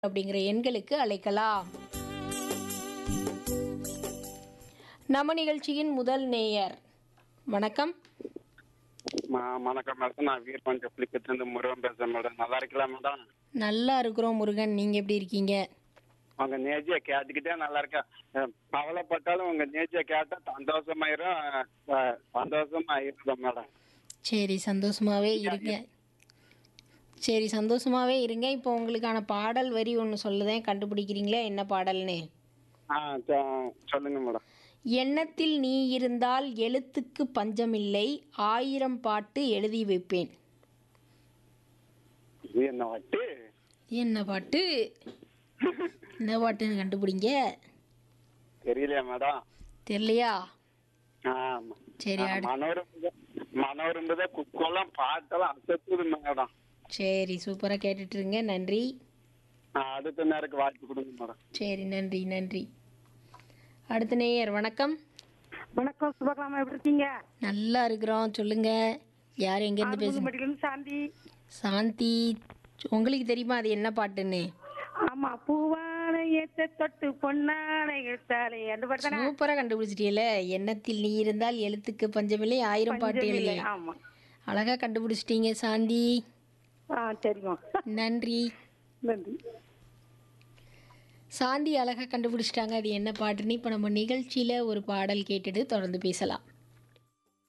அப்படிங்கிற எண்களுக்கு அழைக்கலாம் நம்ம நிகழ்ச்சியின் முதல் நேயர் வணக்கம் ம- வணக்கம் மேடம் நான் வீரபஞ்ச புலிக்கத்திலிருந்து முருகன் பேசுறேன் மேடம் நல்லா இருக்கலாம் மேடம் நல்லா இருக்கிறோம் முருகன் நீங்க எப்படி இருக்கீங்க உங்க நேஜிய கேட்டுக்கிட்டே நல்லா இருக்கேன் அஹ் கவலைப்பட்டாலும் உங்க நேஜிய கேட்டா சந்தோஷமாயிரும் அஹ் சந்தோஷமா இருக்கும் மேடம் சரி சந்தோஷமாவே இருங்க சரி சந்தோஷமாவே இருங்க இப்போ உங்களுக்கான பாடல் வரி ஒன்று சொல்லுதேன் கண்டுபிடிக்கிறீங்களா என்ன பாடல்னு ஆ சொ- சொல்லுங்க மேடம் எண்ணத்தில் நீ இருந்தால் எழுத்துக்கு பஞ்சமில்லை ஆயிரம் பாட்டு எழுதி வைப்பேன் இது என்ன வட்டு என்ன பாட்டு என்ன பாட்டுன்னு கண்டுபிடிங்க தெரியலையா மேடம் தெரியலையா ஆமா சரி அடு மனோரம்பத மனோரம்பத குக்கெல்லாம் பாட்டெல்லாம் அசத்துது மேடம் சரி சூப்பராக கேட்டுட்டு இருங்க நன்றி ஆ, அடுத்த நேருக்கு வாய்ப்பு கொடுங்க மேடம் சரி நன்றி நன்றி அடுத்த நேயர் வணக்கம் வணக்கம் சுபகலாமா எப்படி இருக்கீங்க நல்லா இருக்கிறோம் சொல்லுங்க யார் எங்கேருந்து பேசுங்க ஆறுமுகமட்டிலிருந்து சாந்தி சாந்தி உங்களுக்கு தெரியுமா அது என்ன பாட்டுன்னு ஆமா பூவான ஏத்த தொட்டு பொன்னான எழுத்தாலே அந்த பாட்டு தானே சூப்பராக கண்டுபிடிச்சிட்டியல எண்ணத்தில் நீ இருந்தால் எழுத்துக்கு பஞ்சமில்லை ஆயிரம் பாட்டு எழுதி ஆமா அழகா கண்டுபிடிச்சிட்டீங்க சாந்தி ஆ தெரியும் நன்றி நன்றி சாந்தி அழகா கண்டுபிடிச்சிட்டாங்க அது என்ன பாட்டுன்னு இப்போ நம்ம நிகழ்ச்சியில் ஒரு பாடல் கேட்டுட்டு தொடர்ந்து பேசலாம்